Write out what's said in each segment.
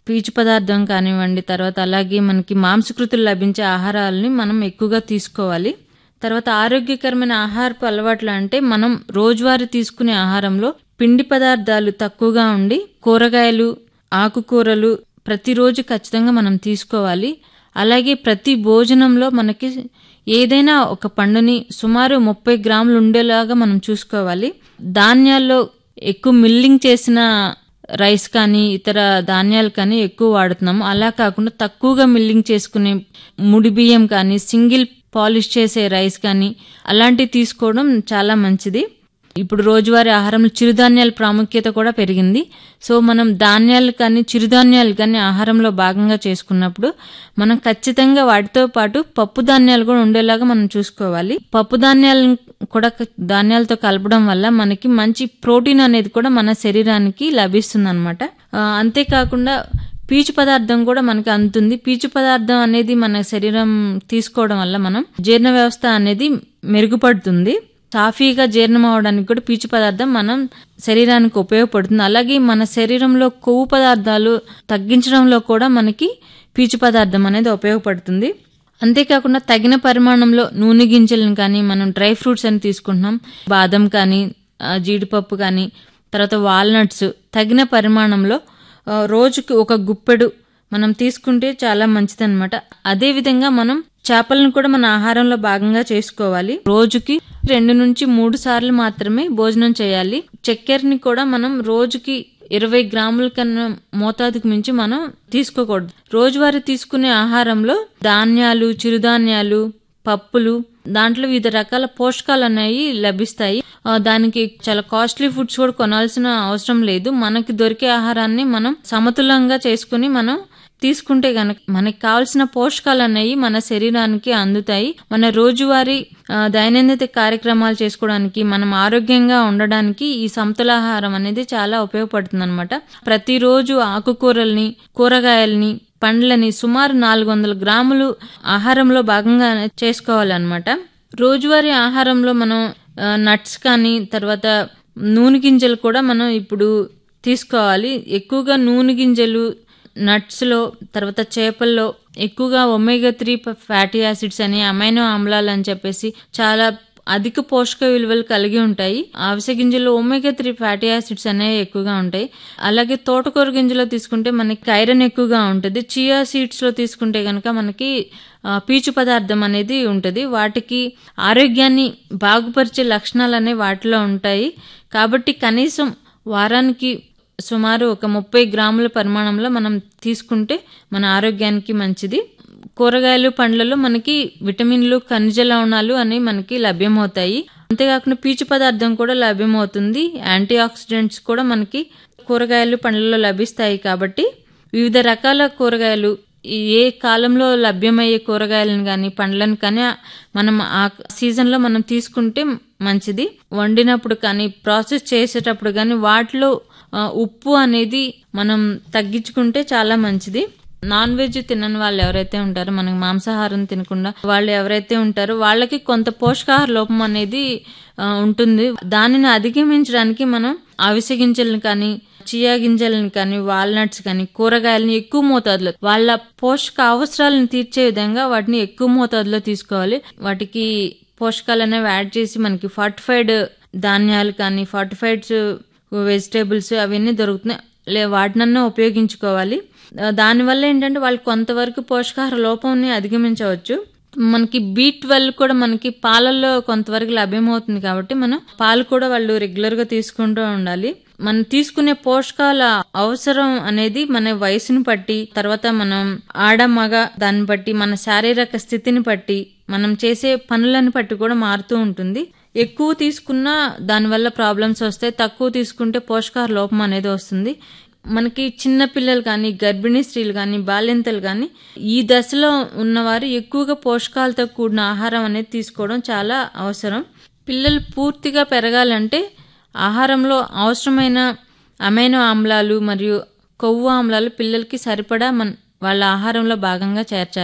పీచు పదార్థం కానివ్వండి తర్వాత అలాగే మనకి మాంసకృతులు లభించే ఆహారాలని మనం ఎక్కువగా తీసుకోవాలి తర్వాత ఆరోగ్యకరమైన ఆహారపు అలవాట్లు అంటే మనం రోజువారీ తీసుకునే ఆహారంలో పిండి పదార్థాలు తక్కువగా ఉండి కూరగాయలు ఆకుకూరలు ప్రతిరోజు ఖచ్చితంగా మనం తీసుకోవాలి అలాగే ప్రతి భోజనంలో మనకి ఏదైనా ఒక పండుని సుమారు ముప్పై గ్రాములు ఉండేలాగా మనం చూసుకోవాలి ధాన్యాల్లో ఎక్కువ మిల్లింగ్ చేసిన రైస్ కానీ ఇతర ధాన్యాలు కానీ ఎక్కువ వాడుతున్నాము అలా కాకుండా తక్కువగా మిల్లింగ్ చేసుకునే ముడి బియ్యం కానీ సింగిల్ పాలిష్ చేసే రైస్ కానీ అలాంటివి తీసుకోవడం చాలా మంచిది ఇప్పుడు రోజువారీ ఆహారంలో చిరుధాన్యాల ప్రాముఖ్యత కూడా పెరిగింది సో మనం ధాన్యాలు కానీ చిరుధాన్యాలు కానీ ఆహారంలో భాగంగా చేసుకున్నప్పుడు మనం ఖచ్చితంగా వాటితో పాటు పప్పు ధాన్యాలు కూడా ఉండేలాగా మనం చూసుకోవాలి పప్పు ధాన్యాలను కూడా ధాన్యాలతో కలపడం వల్ల మనకి మంచి ప్రోటీన్ అనేది కూడా మన శరీరానికి లభిస్తుంది అనమాట అంతేకాకుండా పీచు పదార్థం కూడా మనకి అందుతుంది పీచు పదార్థం అనేది మన శరీరం తీసుకోవడం వల్ల మనం జీర్ణ వ్యవస్థ అనేది మెరుగుపడుతుంది సాఫీగా జీర్ణం అవడానికి కూడా పీచు పదార్థం మనం శరీరానికి ఉపయోగపడుతుంది అలాగే మన శరీరంలో కొవ్వు పదార్థాలు తగ్గించడంలో కూడా మనకి పీచు పదార్థం అనేది ఉపయోగపడుతుంది అంతేకాకుండా తగిన పరిమాణంలో నూనె గింజలను కానీ మనం డ్రై ఫ్రూట్స్ అని తీసుకుంటున్నాం బాదం కానీ జీడిపప్పు కానీ తర్వాత వాల్నట్స్ తగిన పరిమాణంలో రోజుకి ఒక గుప్పెడు మనం తీసుకుంటే చాలా మంచిది అనమాట అదే విధంగా మనం చేపలను కూడా మన ఆహారంలో భాగంగా చేసుకోవాలి రోజుకి రెండు నుంచి మూడు సార్లు మాత్రమే భోజనం చేయాలి చక్కెరని కూడా మనం రోజుకి ఇరవై గ్రాముల కన్నా మోతాదుకు మించి మనం తీసుకోకూడదు రోజువారీ తీసుకునే ఆహారంలో ధాన్యాలు చిరుధాన్యాలు పప్పులు దాంట్లో వివిధ రకాల పోషకాలు అనేవి లభిస్తాయి దానికి చాలా కాస్ట్లీ ఫుడ్స్ కూడా కొనాల్సిన అవసరం లేదు మనకి దొరికే ఆహారాన్ని మనం సమతులంగా చేసుకుని మనం తీసుకుంటే గనక మనకి కావాల్సిన పోషకాలు అనేవి మన శరీరానికి అందుతాయి మన రోజువారీ దైనందిన కార్యక్రమాలు చేసుకోవడానికి మనం ఆరోగ్యంగా ఉండడానికి ఈ సమతులాహారం అనేది చాలా ఉపయోగపడుతుంది అనమాట ప్రతిరోజు ఆకుకూరల్ని కూరగాయల్ని పండ్లని సుమారు నాలుగు వందల గ్రాములు ఆహారంలో భాగంగా చేసుకోవాలన్నమాట రోజువారీ ఆహారంలో మనం నట్స్ కానీ తర్వాత నూనె గింజలు కూడా మనం ఇప్పుడు తీసుకోవాలి ఎక్కువగా నూనె గింజలు నట్స్లో తర్వాత చేపల్లో ఎక్కువగా ఒమేగా త్రీ ఫ్యాటీ యాసిడ్స్ అని అమైనో ఆమ్లాలు అని చెప్పేసి చాలా అధిక పోషక విలువలు కలిగి ఉంటాయి అవిసె గింజల్లో ఒమేగా త్రీ ఫ్యాటీ యాసిడ్స్ అనేవి ఎక్కువగా ఉంటాయి అలాగే తోటకూర గింజలో తీసుకుంటే మనకి ఐరన్ ఎక్కువగా ఉంటుంది చియా సీడ్స్ లో తీసుకుంటే కనుక మనకి పీచు పదార్థం అనేది ఉంటుంది వాటికి ఆరోగ్యాన్ని బాగుపరిచే లక్షణాలు అనేవి వాటిలో ఉంటాయి కాబట్టి కనీసం వారానికి సుమారు ఒక ముప్పై గ్రాముల పరిమాణంలో మనం తీసుకుంటే మన ఆరోగ్యానికి మంచిది కూరగాయలు పండ్లలో మనకి విటమిన్లు ఖనిజ లవణాలు అనేవి మనకి లభ్యమవుతాయి అంతేకాకుండా పీచు పదార్థం కూడా లభ్యమవుతుంది యాంటీ ఆక్సిడెంట్స్ కూడా మనకి కూరగాయలు పండ్లలో లభిస్తాయి కాబట్టి వివిధ రకాల కూరగాయలు ఏ కాలంలో లభ్యమయ్యే కూరగాయలను కానీ పండ్లను కానీ మనం ఆ సీజన్లో మనం తీసుకుంటే మంచిది వండినప్పుడు కానీ ప్రాసెస్ చేసేటప్పుడు కానీ వాటిలో ఉప్పు అనేది మనం తగ్గించుకుంటే చాలా మంచిది నాన్ వెజ్ తినని వాళ్ళు ఎవరైతే ఉంటారో మనకి మాంసాహారం తినకుండా వాళ్ళు ఎవరైతే ఉంటారో వాళ్ళకి కొంత పోషకాహార లోపం అనేది ఉంటుంది దానిని అధిగమించడానికి మనం అవిసె గింజలను కానీ చియా గింజలను కానీ వాల్నట్స్ కానీ కూరగాయలని ఎక్కువ మోతాదులో వాళ్ళ పోషక అవసరాలను తీర్చే విధంగా వాటిని ఎక్కువ మోతాదులో తీసుకోవాలి వాటికి పోషకాలు అనేవి యాడ్ చేసి మనకి ఫార్టిఫైడ్ ధాన్యాలు కానీ ఫార్టిఫైడ్స్ వెజిటేబుల్స్ అవన్నీ దొరుకుతున్నాయి లే వాటినన్నా ఉపయోగించుకోవాలి దానివల్ల ఏంటంటే వాళ్ళు కొంతవరకు పోషకాహార లోపాన్ని అధిగమించవచ్చు మనకి బీ ట్వెల్వ్ కూడా మనకి పాలల్లో కొంతవరకు లభ్యమవుతుంది కాబట్టి మనం పాలు కూడా వాళ్ళు రెగ్యులర్ గా తీసుకుంటూ ఉండాలి మనం తీసుకునే పోషకాల అవసరం అనేది మన వయసుని బట్టి తర్వాత మనం ఆడ మగ దాన్ని బట్టి మన శారీరక స్థితిని బట్టి మనం చేసే పనులను బట్టి కూడా మారుతూ ఉంటుంది ఎక్కువ తీసుకున్నా దానివల్ల ప్రాబ్లమ్స్ వస్తాయి తక్కువ తీసుకుంటే పోషకాహార లోపం అనేది వస్తుంది మనకి చిన్న పిల్లలు కానీ గర్భిణీ స్త్రీలు కానీ బాల్యంతలు కానీ ఈ దశలో ఉన్నవారు ఎక్కువగా పోషకాలతో కూడిన ఆహారం అనేది తీసుకోవడం చాలా అవసరం పిల్లలు పూర్తిగా పెరగాలంటే ఆహారంలో అవసరమైన అమైనో ఆమ్లాలు మరియు కొవ్వు ఆమ్లాలు పిల్లలకి సరిపడా మన వాళ్ళ ఆహారంలో భాగంగా చేర్చాలి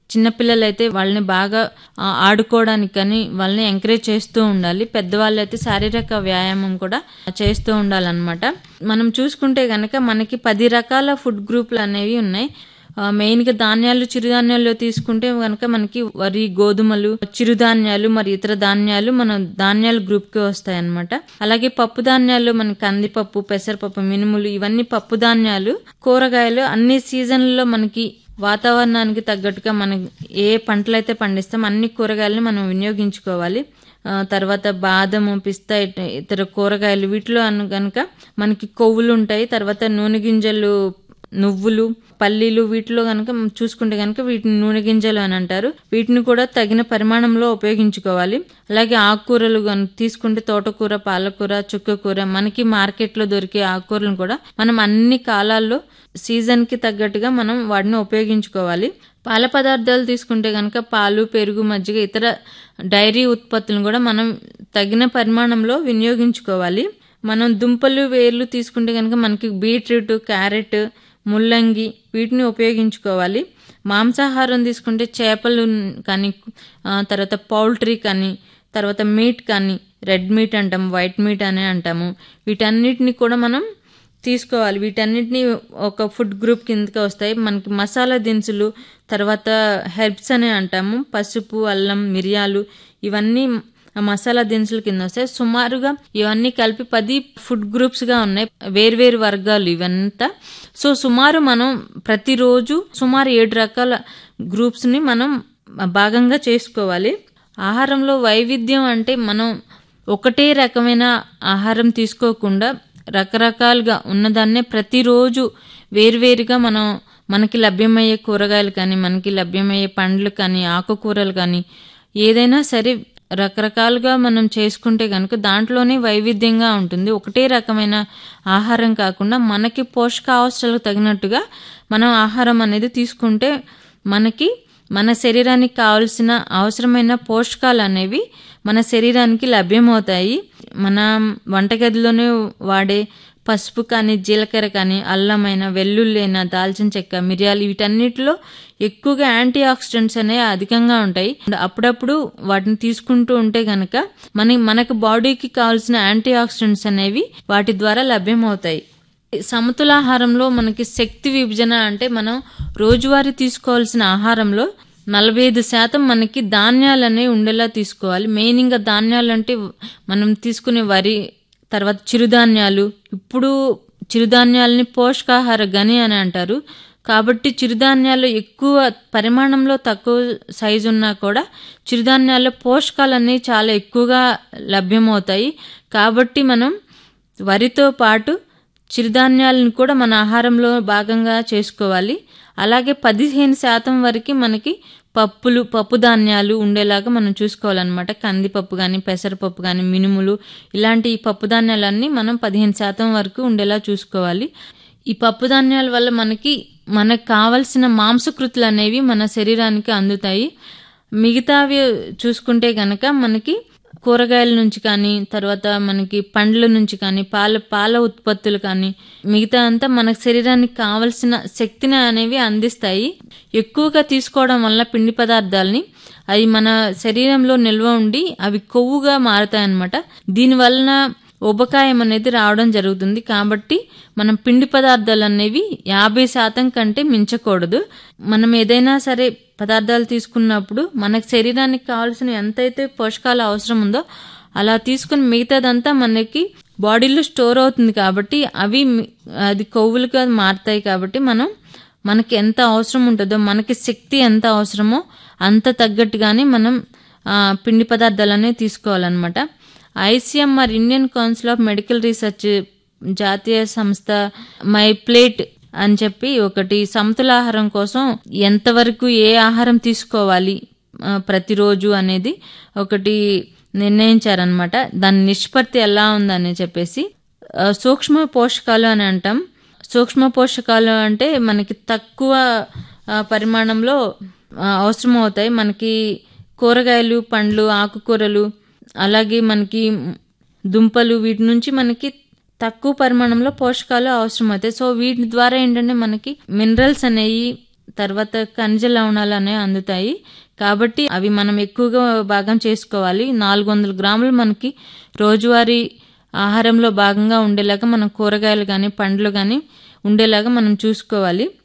చిన్నపిల్లలు అయితే వాళ్ళని బాగా ఆ, ఆడుకోవడానికి కానీ వాళ్ళని ఎంకరేజ్ చేస్తూ ఉండాలి పెద్దవాళ్ళు అయితే శారీరక వ్యాయామం కూడా చేస్తూ ఉండాలన్నమాట మనం చూసుకుంటే గనక మనకి పది రకాల ఫుడ్ గ్రూపులు అనేవి ఉన్నాయి ఆ, మెయిన్గా ధాన్యాలు చిరుధాన్యాల్లో తీసుకుంటే కనుక మనకి వరి గోధుమలు చిరుధాన్యాలు మరి ఇతర ధాన్యాలు మన ధాన్యాల గ్రూప్కి వస్తాయి అన్నమాట అలాగే పప్పు ధాన్యాలు మన కందిపప్పు పెసరపప్పు మినుములు ఇవన్నీ పప్పు ధాన్యాలు కూరగాయలు అన్ని సీజన్లలో మనకి వాతావరణానికి తగ్గట్టుగా మనం ఏ పంటలు అయితే పండిస్తాం అన్ని కూరగాయలని మనం వినియోగించుకోవాలి ఆ, తర్వాత బాదము పిస్తా ఇట- ఇతర కూరగాయలు వీటిలో అను గనుక మనకి కొవ్వులు ఉంటాయి తర్వాత నూనె గింజలు నువ్వులు పల్లీలు వీటిలో కనుక చూసుకుంటే కనుక వీటిని నూనె గింజలు అని అంటారు వీటిని కూడా తగిన పరిమాణంలో ఉపయోగించుకోవాలి అలాగే ఆకుకూరలు గనుక తీసుకుంటే తోటకూర పాలకూర చుక్కకూర మనకి మార్కెట్లో దొరికే ఆకుకూరలను కూడా మనం అన్ని కాలాల్లో సీజన్ కి తగ్గట్టుగా మనం వాటిని ఉపయోగించుకోవాలి పాల పదార్థాలు తీసుకుంటే కనుక పాలు పెరుగు మజ్జిగ ఇతర డైరీ ఉత్పత్తులను కూడా మనం తగిన పరిమాణంలో వినియోగించుకోవాలి మనం దుంపలు వేర్లు తీసుకుంటే కనుక మనకి బీట్రూట్ క్యారెట్ ముల్లంగి వీటిని ఉపయోగించుకోవాలి మాంసాహారం తీసుకుంటే చేపలు కానీ ఆ, తర్వాత పౌల్ట్రీ కానీ తర్వాత మీట్ కానీ రెడ్ మీట్ అంటాం వైట్ మీట్ అని అంటాము వీటన్నిటిని కూడా మనం తీసుకోవాలి వీటన్నిటిని ఒక ఫుడ్ గ్రూప్ కిందకి వస్తాయి మనకి మసాలా దినుసులు తర్వాత హెర్బ్స్ అని అంటాము పసుపు అల్లం మిరియాలు ఇవన్నీ మసాలా దినుసుల కింద వస్తాయి సుమారుగా ఇవన్నీ కలిపి పది ఫుడ్ గ్రూప్స్ గా ఉన్నాయి వేర్వేరు వర్గాలు ఇవంతా సో సుమారు మనం ప్రతిరోజు సుమారు ఏడు రకాల గ్రూప్స్ ని మనం భాగంగా చేసుకోవాలి ఆహారంలో వైవిధ్యం అంటే మనం ఒకటే రకమైన ఆహారం తీసుకోకుండా రకరకాలుగా ఉన్నదాన్నే ప్రతిరోజు వేరువేరుగా మనం మనకి లభ్యమయ్యే కూరగాయలు కానీ మనకి లభ్యమయ్యే పండ్లు కానీ ఆకుకూరలు కానీ ఏదైనా సరే రకరకాలుగా మనం చేసుకుంటే కనుక దాంట్లోనే వైవిధ్యంగా ఉంటుంది ఒకటే రకమైన ఆహారం కాకుండా మనకి పోషకావసరాలకు తగినట్టుగా మనం ఆహారం అనేది తీసుకుంటే మనకి మన శరీరానికి కావాల్సిన అవసరమైన పోషకాలు అనేవి మన శరీరానికి లభ్యమవుతాయి మన వంటగదిలోనే వాడే పసుపు కానీ జీలకర్ర కానీ అల్లమైన వెల్లుల్లైన దాల్చిన చెక్క మిరియాలు వీటన్నిటిలో ఎక్కువగా యాంటీ ఆక్సిడెంట్స్ అనేవి అధికంగా ఉంటాయి అప్పుడప్పుడు వాటిని తీసుకుంటూ ఉంటే గనక మన మనకు బాడీకి కావాల్సిన యాంటీ ఆక్సిడెంట్స్ అనేవి వాటి ద్వారా లభ్యమవుతాయి సమతులాహారంలో మనకి శక్తి విభజన అంటే మనం రోజువారీ తీసుకోవాల్సిన ఆహారంలో నలభై ఐదు శాతం మనకి ధాన్యాలు అనేవి ఉండేలా తీసుకోవాలి మెయిన్గా ధాన్యాలు అంటే మనం తీసుకునే వరి తర్వాత చిరుధాన్యాలు ఇప్పుడు చిరుధాన్యాలని పోషకాహార గని అని అంటారు కాబట్టి చిరుధాన్యాలు ఎక్కువ పరిమాణంలో తక్కువ సైజు ఉన్నా కూడా చిరుధాన్యాల్లో పోషకాలన్నీ చాలా ఎక్కువగా లభ్యమవుతాయి కాబట్టి మనం వరితో పాటు చిరుధాన్యాలను కూడా మన ఆహారంలో భాగంగా చేసుకోవాలి అలాగే పదిహేను శాతం వరకు మనకి పప్పులు పప్పు ధాన్యాలు ఉండేలాగా మనం చూసుకోవాలన్నమాట కందిపప్పు కానీ పెసరపప్పు కానీ మినుములు ఇలాంటి ఈ పప్పు ధాన్యాలన్నీ మనం పదిహేను శాతం వరకు ఉండేలా చూసుకోవాలి ఈ పప్పు ధాన్యాల వల్ల మనకి మనకు కావలసిన మాంసకృతులు అనేవి మన శరీరానికి అందుతాయి మిగతావి చూసుకుంటే గనక మనకి కూరగాయల నుంచి కానీ తర్వాత మనకి పండ్ల నుంచి కానీ పాల పాల ఉత్పత్తులు కానీ మిగతా అంతా మన శరీరానికి కావలసిన శక్తిని అనేవి అందిస్తాయి ఎక్కువగా తీసుకోవడం వల్ల పిండి పదార్థాలని అవి మన శరీరంలో నిల్వ ఉండి అవి కొవ్వుగా మారుతాయన్నమాట దీని వలన ఉబకాయం అనేది రావడం జరుగుతుంది కాబట్టి మనం పిండి పదార్థాలు అనేవి యాభై శాతం కంటే మించకూడదు మనం ఏదైనా సరే పదార్థాలు తీసుకున్నప్పుడు మనకు శరీరానికి కావాల్సిన ఎంతైతే పోషకాలు అవసరం ఉందో అలా తీసుకుని మిగతాదంతా మనకి బాడీలో స్టోర్ అవుతుంది కాబట్టి అవి మి- అది కొవ్వులుగా మారుతాయి కాబట్టి మనం మనకి ఎంత అవసరం ఉంటుందో మనకి శక్తి ఎంత అవసరమో అంత తగ్గట్టుగానే మనం ఆ, పిండి పదార్థాలనే తీసుకోవాలన్నమాట ICMR Indian Council of Medical Research జాతీయ సంస్థ మై ప్లేట్ అని చెప్పి ఒకటి సమతులాహారం కోసం ఎంతవరకు ఏ ఆహారం తీసుకోవాలి ఆ, ప్రతిరోజు అనేది ఒకటి నిర్ణయించారనమాట దాని నిష్పత్తి ఎలా ఉందని చెప్పేసి ఆ, సూక్ష్మ పోషకాలు అని అంటాం సూక్ష్మ పోషకాలు అంటే మనకి తక్కువ ఆ, పరిమాణంలో ఆ, అవసరం అవుతాయి మనకి కూరగాయలు పండ్లు ఆకుకూరలు అలాగే మనకి దుంపలు వీటి నుంచి మనకి తక్కువ పరిమాణంలో పోషకాలు అవసరం అవుతాయి సో వీటి ద్వారా ఏంటంటే మనకి మినరల్స్ అనేవి తర్వాత ఖనిజ లవణాలు అనేవి అందుతాయి కాబట్టి అవి మనం ఎక్కువగా భాగం చేసుకోవాలి నాలుగు వందల గ్రాములు మనకి రోజువారీ ఆహారంలో భాగంగా ఉండేలాగా మనం కూరగాయలు కానీ పండ్లు కానీ ఉండేలాగా మనం చూసుకోవాలి